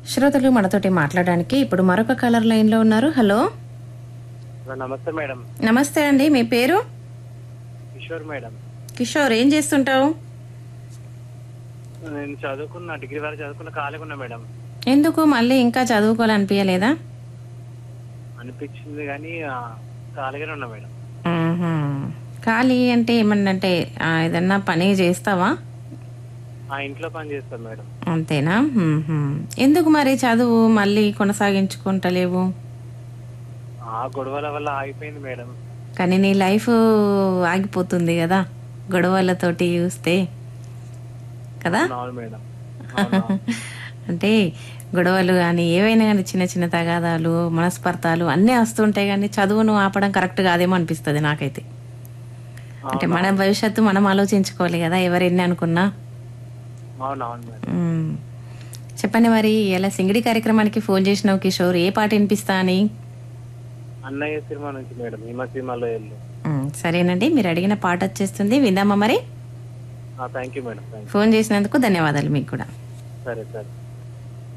శ్రోతలు మనతోటి మాట్లాడడానికి ఇప్పుడు మరొక కలర్ లైన్ లో ఉన్నారు హలో నమస్తే మేడం నమస్తే అండి మీ పేరు కిషోర్ మేడం కిషోర్ ఏం చేస్తుంటావు నేను చదువుకున్న డిగ్రీ వరకు చదువుకున్న ఖాళీగా ఉన్నా మేడం ఎందుకు మళ్ళీ ఇంకా చదువుకోవాలనిపించలేదా అనిపించింది కానీ ఆ, ఖాళీగానే ఉన్నా మేడం ఆహా. ఖాళీ అంటే ఏమన్నంటే ఆ, ఏదన్నా పని చేస్తావా ఆ ఇంట్లో పని చేస్తాను మేడం అంతేనా మ్మ్హ్మ్. ఎందుకు మరి చదువు మళ్ళీ కొనసాగించుకుంటలేవు ఆ గొడవల వల్ల ఆగిపోయింది మేడం కానీ నీ లైఫ్ ఆగిపోతుంది కదా గొడవలతోటి చూస్తే కదా అవును మేడం అవును. అంటే గొడవలు కానీ ఏవైనా కానీ చిన్న చిన్న తగాదాలు మనస్పర్ధాలు అన్నీ వస్తుంటాయి కానీ చదువును ఆపడం కరెక్ట్ కాదేమో అనిపిస్తుంది నాకైతే అంటే మన భవిష్యత్తు మనం ఆలోచించుకోవాలి కదా ఎవరెన్ని అనుకున్నా అవును అవును మేడం మ్మ్. చెప్పండి మరి ఇలా సింగిడి కార్యక్రమానికి ఫోన్ చేసినావు కిషోర్ ఏ పాట వినిపిస్తా అని అన్నయ్య సినిమా నుంచి మేడం హిమ సినిమాలో వెళ్ళు మ్మ్. సరేనండి మీరు అడిగిన పాట వచ్చేస్తుంది విందామా మరి thank you madam thank phone చేసినందుకు ధన్యవాదాలు మీకు కూడా సరే సరే